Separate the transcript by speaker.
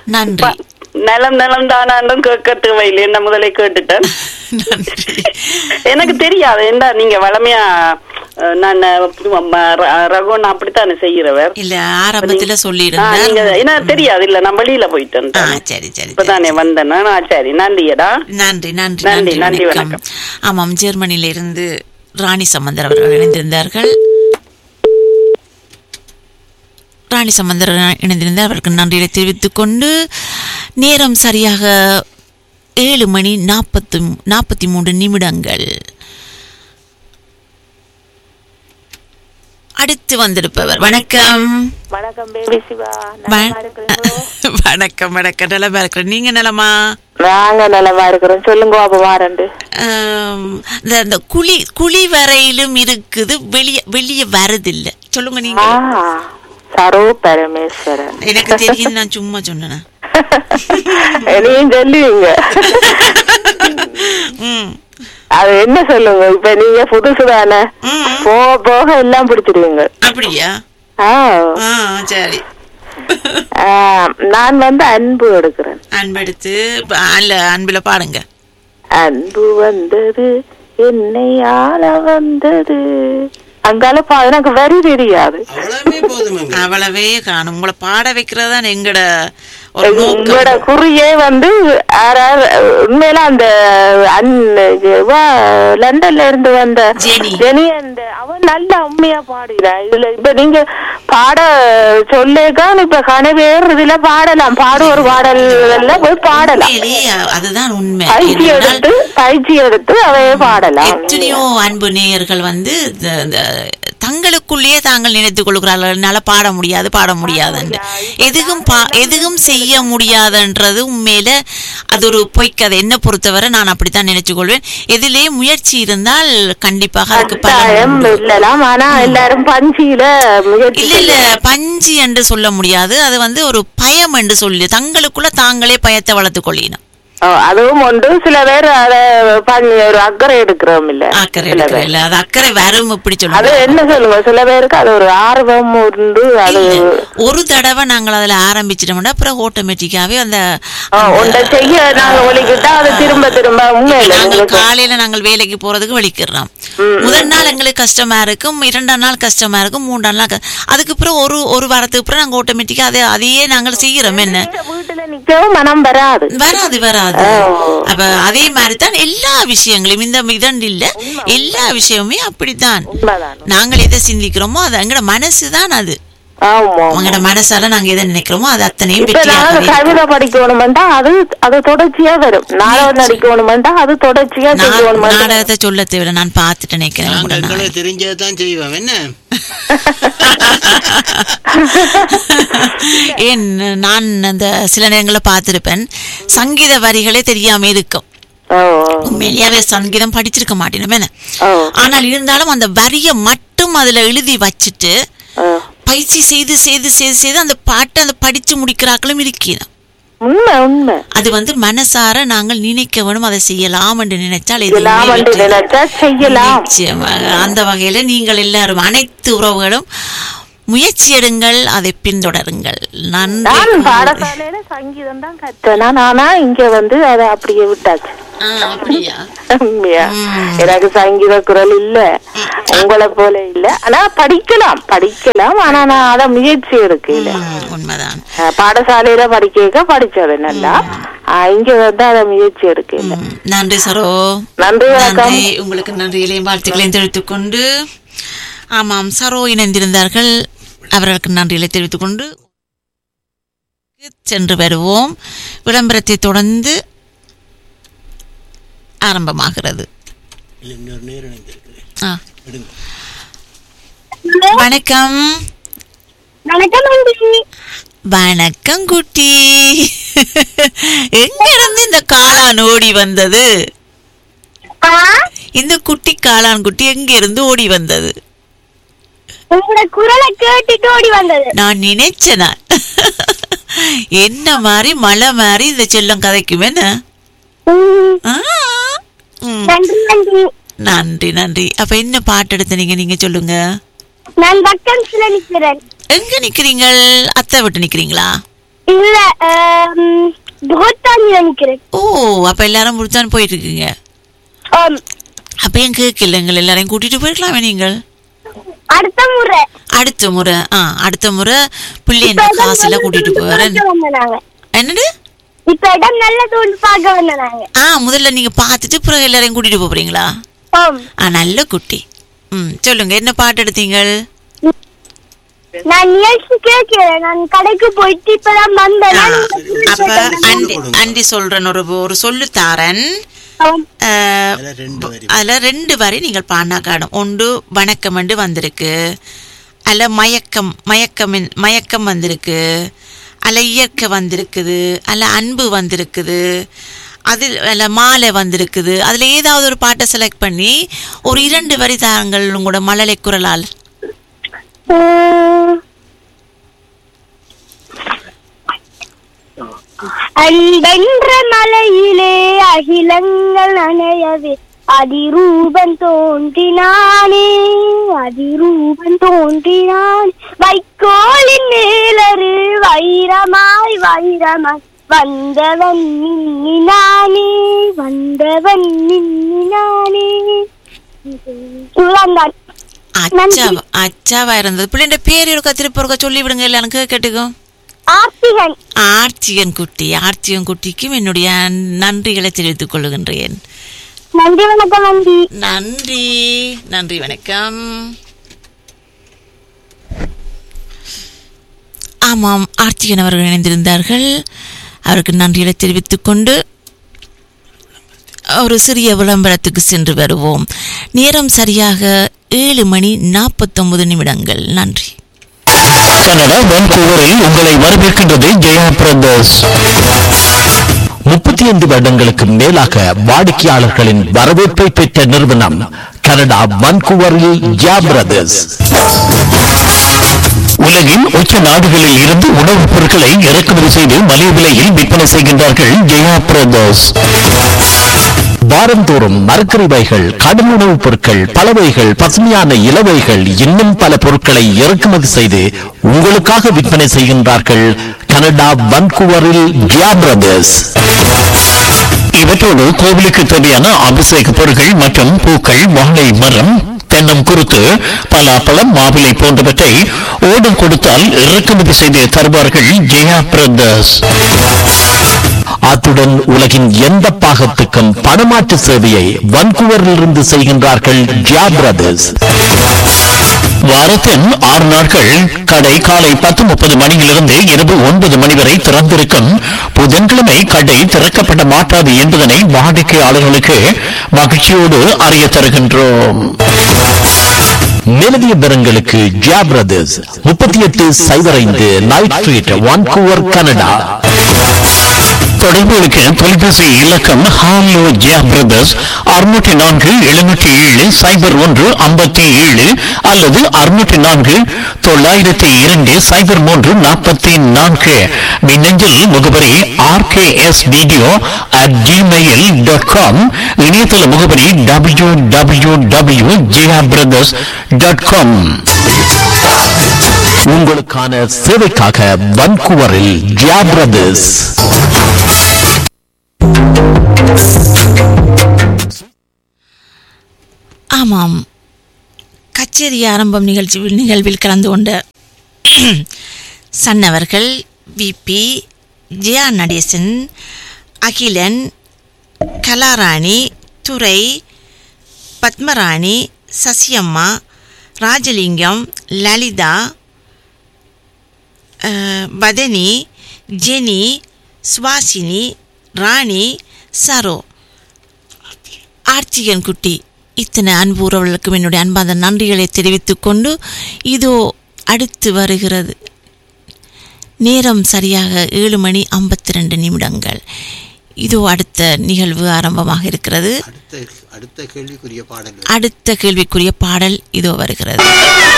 Speaker 1: நன்றி
Speaker 2: நலம் நலம் தானாண்டும் கேட்க தேவையில்லை என்ன முதலே கேட்டுட்டேன்
Speaker 1: நன்றி
Speaker 2: எனக்கு தெரியாது என்ன நீங்க வளமையா அஹ், நான் ரகுன் அப்படித்தானே செய்யறவர்
Speaker 1: இல்ல ஆரம்பத்துல
Speaker 2: ஆ, நீங்க
Speaker 1: சொல்லியிருந்தேன்
Speaker 2: என்ன தெரியாது இல்ல நான் வெளியில போயிட்டேன்
Speaker 1: ஆ சரி சரி சரி
Speaker 2: இப்பதானே வந்தேன் ஆ, சரி நன்றியடா
Speaker 1: நன்றி நன்றி
Speaker 2: நன்றி,
Speaker 1: நன்றி
Speaker 2: நன்றி,
Speaker 1: வணக்கம்
Speaker 2: வணக்கம்.
Speaker 1: ஆமாம் ஜெர்மனியில இருந்து ராணி சம்பந்தர் அவர்கள் இணைந்திருந்தார்கள் ராணி சம்பந்தர் இணைந்திருந்தார் அவருக்கு நன்றியை தெரிவித்துக் கொண்டு நேரம் சரியாக ஏழு மணி நாற்பத்து நாற்பத்தி மூன்று நிமிடங்கள் அடுத்து வந்திருப்பவர் வணக்கம்
Speaker 3: வணக்கம் பேபி சிவா
Speaker 1: வ-
Speaker 3: நலமா இருக்கிறீங்களோ?
Speaker 1: வணக்கம் வணக்கம் நலமா இருக்கிறேன் நீங்க நலமா
Speaker 3: நாங்க நலமா இருக்கிறோம் சொல்லுங்க அப்ப வாரண்டு
Speaker 1: ஆம், இந்த இந்த குழி குழி வரையிலும் இருக்குது வெளிய வெளிய வரதில்லை சொல்லுங்க நீங்க
Speaker 3: ஆ சரோ பரமேஸ்வரன்
Speaker 1: எனக்கு தெரியும் நான் சும்மா சொன்னேன்
Speaker 3: நீங்க சொல்லுவீங்க
Speaker 1: ம்
Speaker 3: அது என்ன சொல்லுங்க இப்ப நீங்க புதுசு தானே
Speaker 1: ம்.
Speaker 3: போக போக எல்லாம் பிடிச்சிடுவீங்க
Speaker 1: அப்படியா
Speaker 3: ஆ
Speaker 1: ஆ சரி
Speaker 3: ஆ, நான் வந்து அன்பு எடுக்கிறேன்
Speaker 1: அன்பெடுத்து ப- அல்ல அன்பில பாடுங்க
Speaker 3: அன்பு வந்தது என்னை ஆள வந்தது அங்கால பா எனக்கு வரி தெரியாது
Speaker 4: அவ்வளவுமே போதுமாங்க
Speaker 1: அவ்வளவே காணும் உங்களை பாட வைக்கிறது தான் எங்கட ஒரு
Speaker 3: உங்களோட
Speaker 1: நோக்கம்
Speaker 3: குறியே வந்து யாராவது உண்மையில அந்த அன்- இவ லண்டன்ல இருந்து வந்த
Speaker 1: ஜெனி.
Speaker 3: ஜெனி அந்த அவன் நல்ல உண்மையா பாடினா இதுல இப்ப நீங்க பாட சொல்லேக்கான் இப்ப கனவேறு இதுல பாடலாம் பாடு ஒரு பாடல் எல்லாம் போய் பாடலாம்
Speaker 1: உண்மையிலேயே அதுதான் உண்மை
Speaker 3: பயிற்சி
Speaker 1: என்னன்னா,
Speaker 3: எடுத்து பயிற்சி எடுத்து அவையே பாடலாம்
Speaker 1: எத்தனையோ அன்பு நேயர்கள் வந்து இந்த- இந்த தங்களுக்குள்ளேயே தாங்கள் நினைத்துக் கொள்கிறார்கள் என்னால பாட முடியாது பாட முடியாதுன்னு எதுவும் பா எதுவும் செய்ய முடியாதுன்றது உண்மையில அது ஒரு பொய்க்கதை என்ன பொறுத்தவரை நான் அப்படித்தான் நினைச்சுக் கொள்வேன் எதிலே முயற்சி இருந்தால் கண்டிப்பாக அதுக்கு பலன்
Speaker 3: கட்டாயம்
Speaker 1: உண்டு.
Speaker 3: இல்லலாம் ஆனா எல்லாரும் பஞ்சியில முயற்சி
Speaker 1: இல்ல இல்ல பஞ்சு என்று சொல்ல முடியாது அது வந்து ஒரு பயம் என்று சொல்லி தங்களுக்குள்ள தாங்களே பயத்தை வளர்த்துக் கொள்ளினோம்
Speaker 3: ஓ, அதுவும் உண்டு சில பேர் அத பண்ணி ஒரு அக்கறை எடுக்கிறோம் இல்ல
Speaker 1: அக்கறை
Speaker 3: சில
Speaker 1: எடுக்கிற
Speaker 3: பேர்.
Speaker 1: இல்ல அது அக்கறை வரும் இப்படி
Speaker 3: அது
Speaker 1: சொல்லுங்க
Speaker 3: என்ன சொல்லுங்க சில பேருக்கு அது ஒரு ஆர்வம் உண்டு அது
Speaker 1: இல்ல. ஒரு தடவை நாங்கள் அதுல ஆரம்பிச்சிட்டோம்னா அப்புறம் ஆட்டோமேட்டிக்காவே அந்த
Speaker 3: ஆ, ஒன்றை செய்ய நாங்க ஒலிக்கிட்டா அது திரும்ப திரும்ப உண்மையில
Speaker 1: நாங்கள்
Speaker 3: உங்களுக்கு
Speaker 1: காலையில நாங்கள் வேலைக்கு போறதுக்கு வலிக்கிறோம் முதல் நாள் எங்களுக்கு கஷ்டமா இருக்கும் இரண்டாம் நாள் கஷ்டமா இருக்கும் மூன்றாம் நாள் க- அதுக்கு அப்புறம் ஒரு ஒரு வாரத்துக்கு அப்புறம் நாங்க ஆட்டோமேட்டிக்கா அதை அதையே நாங்கள் செய்யறோம் என்ன
Speaker 3: வீட்டுல நிக்கவும் மனம் வராது
Speaker 1: வராது வராது அப்ப அதே மாதிரி தான் எல்லா விஷயங்களும் இந்த இதன் இல்ல எல்லா விஷயமுமே அப்படித்தான்
Speaker 3: உண்மைதான்
Speaker 1: நாங்கள் எதை சிந்திக்கிறோமோ அது எங்கட மனசு தான் அது
Speaker 3: ஆமா
Speaker 1: அவங்களோட மனசால நாங்க எதை நினைக்கிறோமோ அது அத்தனையும்
Speaker 3: இப்ப நாங்க
Speaker 1: வெற்றியாக
Speaker 3: கவிதை படிக்கணுமெண்டா அது அது தொடர்ச்சியா வரும் நாடகம் நடிக்கணுமெண்டா அது தொடர்ச்சியா செய்யணும்
Speaker 1: நாடகத்தை சொல்ல தேவையில்ல நான் பார்த்துட்டு நினைக்கிறேன்
Speaker 4: நாங்க
Speaker 1: உங்களோட
Speaker 4: எங்களை தெரிஞ்சதான் செய்வோம் என்ன
Speaker 1: ஏன் நான் அந்த சில நேரங்களில் பார்த்திருப்பேன் சங்கீத வரிகளே தெரியாம இருக்கும்
Speaker 3: ஓ
Speaker 1: உண்மையிலேயே சங்கீதம் படிச்சிருக்க மாட்டேன் என்ன
Speaker 3: ஓ
Speaker 1: ஆனால் இருந்தாலும் அந்த வரியை மட்டும் அதுல எழுதி வச்சுட்டு
Speaker 3: ஓ
Speaker 1: பயிற்சி செய்து செய்து செய்து செய்து அந்த பாட்டை அந்த படிச்சு முடிக்கிறாக்களும் இருக்கிறோம்
Speaker 3: உண்மை உண்மை
Speaker 1: அது வந்து மனசார நாங்கள் நினைக்க வேணும் அதை செய்யலாம் என்று நினைச்சால் எதுவுமே
Speaker 3: செய்யலாம் என்று
Speaker 1: வெற்றி.
Speaker 3: நினைச்சா செய்யலாம்
Speaker 1: நிச்சயமாக அந்த வகையில நீங்கள் எல்லாரும் அனைத்து உறவுகளும் முயற்சி எடுங்கள் அதை பின்தொடருங்கள்
Speaker 3: நான்
Speaker 1: நன்றி
Speaker 3: பாடசாலையில சங்கீதம் தான் கற்றேன் ஆனா இங்க வந்து அதை அப்படியே விட்டாச்சு
Speaker 1: ஆ, அப்படியா
Speaker 3: உண்மையா
Speaker 1: ம்.
Speaker 3: எனக்கு சங்கீத குரல் இல்ல உங்களை போல இல்ல ஆனா படிக்கலாம் படிக்கலாம் ஆனா நான் அத முயற்சி எடுக்கல
Speaker 1: ம், உண்மைதான்
Speaker 3: அஹ் பாடசாலையில படிக்க படிச்சது நல்லா அஹ் இங்க வந்து அத முயற்சி எடுக்கல
Speaker 1: ம், நன்றி சரோ
Speaker 3: நன்றி வணக்கம்
Speaker 1: நன்றி உங்களுக்கு நன்றிகளையும் வாழ்த்துக்களையும் தெரிவித்துக் கொண்டு ஆமாம் சரோ இணைந்திருந்தார்கள் அவர்களுக்கு நன்றிகளை தெரிவித்துக் கொண்டு சென்று வருவோம் விளம்பரத்தை தொடர்ந்து ஆரம்பமாகிறது
Speaker 4: இல்ல, இன்னொரு நேரம் இணைந்திருக்கிறேன்
Speaker 1: ஆ.
Speaker 4: விடுங்க
Speaker 1: வணக்கம்
Speaker 5: வணக்கம் ஆண்டி
Speaker 1: வணக்கம் குட்டி எங்க இருந்து இந்த காளான் ஓடி வந்தது
Speaker 5: ஆ
Speaker 1: இந்த குட்டி காளான் குட்டி எங்க இருந்து ஓடி வந்தது
Speaker 5: உங்களோட குரலை கேட்டுட்டு ஓடி வந்தது
Speaker 1: நான் நினைச்சேனா என்ன மாதிரி மழை மாதிரி இந்த செல்லம் கதைக்கும் என்ன
Speaker 5: ம்,
Speaker 1: ஆ. ம்.
Speaker 5: நன்றி நன்றி
Speaker 1: நன்றி நன்றி அப்ப என்ன பாட்டு எடுத்தீங்க நீங்க சொல்லுங்க
Speaker 5: நான் பக்கம்ஸ்ல நிக்கிறேன்
Speaker 1: எங்க நிக்கிறீங்கள் அத்தை விட்டு நிக்கிறீங்களா
Speaker 5: இல்ல புகத்தாஞ்சி நினைக்கிறேன்
Speaker 1: ஓ அப்ப எல்லாரும் முடிச்சான் போயிட்டு இருக்கீங்க
Speaker 5: ஆம்.
Speaker 1: அப்ப ஏன் கேட்கல எங்கள் எல்லாரையும் கூட்டிட்டு போயிருக்கலாமே நீங்கள்
Speaker 5: அடுத்த முறை
Speaker 1: அடுத்த முறை ஆ அடுத்த முறை பிள்ளை
Speaker 5: இப்ப
Speaker 1: என்ன
Speaker 5: இடம்
Speaker 1: காசுல
Speaker 5: நல்ல
Speaker 1: கூட்டிட்டு
Speaker 5: தூண்டு
Speaker 1: போறேன்
Speaker 5: பார்க்க வந்தோம் நாங்க.
Speaker 1: என்னது
Speaker 5: இப்ப இடம் நல்ல தூண்டு பார்க்க வந்தோம் நாங்க
Speaker 1: ஆ முதல்ல நீங்க பார்த்துட்டு பிறகு எல்லாரையும் கூட்டிட்டு போறீங்களா
Speaker 5: ஆம்.
Speaker 1: ஆ நல்ல குட்டி ம் சொல்லுங்க என்ன பாட்டு எடுத்தீங்கள்
Speaker 5: நான் நிகழ்ச்சி கேட்கிறேன் நான் கடைக்கு போயிட்டு இப்பதான் வந்தேன்
Speaker 1: ஆ,
Speaker 5: நான் உங்களுக்கு
Speaker 1: அப்ப
Speaker 5: கேட்டேன்.
Speaker 1: அண்டி அண்டி சொல்றேன் ஒரு ஒரு சொல்லு தாரன்
Speaker 5: ஆம்.
Speaker 1: அஹ்,
Speaker 4: அதுல ரெண்டு வரி
Speaker 1: அதுல ரெண்டு வரி நீங்கள் பாடினா காணும் ஒன்று வணக்கம் என்று வந்திருக்கு அல்ல மயக்கம் மயக்கம் என்- மயக்கம் வந்திருக்கு அல்ல இயற்கை வந்திருக்குது அல்ல அன்பு வந்திருக்குது அதில் அல்ல மாலை வந்திருக்குது அதில் ஏதாவது ஒரு பாட்டை செலக்ட் பண்ணி ஒரு இரண்டு வரி தாங்கள் உங்களோட மழலை குரலால்
Speaker 5: உம். அன்பென்ற மலையிலே அகிலங்கள் அணையவே அதிரூபன் தோன்றினானே அதிரூபன் தோன்றினான் வைக்கோலின் மேலரு வைரமாய் வைரமாய் வந்தவன் நின்னானே வந்தவன் நின்னானே இவ்வளவுதான்
Speaker 1: அச்சா அச்சாவா இருந்தது பிள்ளைன்ற பேர் இருக்க திருப்பி ஒருக்கா சொல்லி விடுங்க எல்லாரும் கேட்டுக்கும்
Speaker 5: ஆர்த்திகன்
Speaker 1: ஆர்த்தியன் குட்டி ஆர்த்தியன் குட்டிக்கும் என்னுடைய நன்றிகளை தெரிவித்துக் கொள்கின்றேன்
Speaker 5: நன்றி வணக்கம் நன்றி
Speaker 1: நன்றி நன்றி வணக்கம் ஆமாம் ஆர்த்திகன் அவர்கள் இணைந்திருந்தார்கள் அவருக்கு நன்றிகளை தெரிவித்துக் கொண்டு ஒரு சிறிய விளம்பரத்துக்கு சென்று வருவோம் நேரம் சரியாக ஏழு மணி நாற்பத்தொன்பது நிமிடங்கள் நன்றி
Speaker 6: கனடா வான்கூவரில் உங்களை வரவேற்கின்றது ஜெயா பிரதர்ஸ் முப்பத்தி ஐந்து வருடங்களுக்கு மேலாக வாடிக்கையாளர்களின் வரவேற்பை பெற்ற நிறுவனம் கனடா வான்கூவரில் ஜெயா பிரதர்ஸ் உலகின் உச்ச நாடுகளில் இருந்து உணவுப் பொருட்களை இறக்குமதி செய்து மலிவு விலையில் விற்பனை செய்கின்றார்கள் ஜெயா பிரதர்ஸ் வாரந்தோறும் மரக்கறிவைகள் கடும் உணவுப் பொருட்கள் பலவைகள் பசுமையான இலவைகள் இன்னும் பல பொருட்களை இறக்குமதி செய்து உங்களுக்காக விற்பனை செய்கின்றார்கள் கனடா வன்கூவரில் ஜியா பிரதர்ஸ் இவற்றோடு கோவிலுக்கு தேவையான அபிஷேக பொருட்கள் மற்றும் பூக்கள் வாழை மரம் தென்னம் குருத்து பலாப்பழம் மாவிலை போன்றவற்றை ஓடம் கொடுத்தால் இறக்குமதி செய்து தருவார்கள் ஜெயா பிரதர்ஸ் அத்துடன் உலகின் எந்த பாகத்துக்கும் பணமாற்று சேவையை வன்கூவரிலிருந்து செய்கின்றார்கள் ஜியா பிரதர்ஸ் வாரத்தின் ஆறு நாட்கள் கடை காலை பத்து முப்பது மணியிலிருந்து இரவு ஒன்பது மணி வரை திறந்திருக்கும் புதன்கிழமை கடை திறக்கப்பட மாட்டாது என்பதனை வாடிக்கையாளர்களுக்கு மகிழ்ச்சியோடு அறிய தருகின்றோம் மேலதிக விவரங்களுக்கு ஜியா பிரதர்ஸ் முப்பத்தி எட்டு சைபர் ஐந்து நைட் ஸ்ட்ரீட் வான்கூவர் கனடா தொடர்புகளுக்கு தொலைபேசி இலக்கம் ஹாலோ ஜியா பிரதர்ஸ் அறுநூற்றி நான்கு எழுநூற்றி ஏழு சைபர் ஒன்று ஐம்பத்தி ஏழு அல்லது அறுநூற்றி நான்கு தொள்ளாயிரத்தி இரண்டு சைபர் மூன்று நாற்பத்தி நான்கு மின்னஞ்சல் முகவரி RKS video at Gmail dot com இணையதள முகவரி W W W Zia brothers dot com உங்களுக்கான சேவைக்காக வன்கூவரில் ஜியா பிரதர்ஸ்
Speaker 1: ஆமாம் கச்சேரி ஆரம்பம் நிகழ்ச்சி நிகழ்வில் கலந்து கொண்ட சன்னவர்கள் விபி ஜெயா நடேசன் அகிலன் கலாராணி துரை பத்மராணி சசியம்மா ராஜலிங்கம் லலிதா அஹ், பதனி ஜெனி சுவாசினி ராணி சரோ ஆர்த்திகன் குட்டி இத்தனை அன்பு உறவுகளுக்கும் என்னுடைய அன்பான நன்றிகளை தெரிவித்துக் கொண்டு இதோ அடுத்து வருகிறது நேரம் சரியாக ஏழு மணி ஐம்பத்தி ரெண்டு நிமிடங்கள் இதோ அடுத்த நிகழ்வு ஆரம்பமாக இருக்கிறது
Speaker 4: அடுத்த அடுத்த கேள்விக்குரிய பாடல்
Speaker 1: அடுத்த கேள்விக்குரிய பாடல் இதோ வருகிறது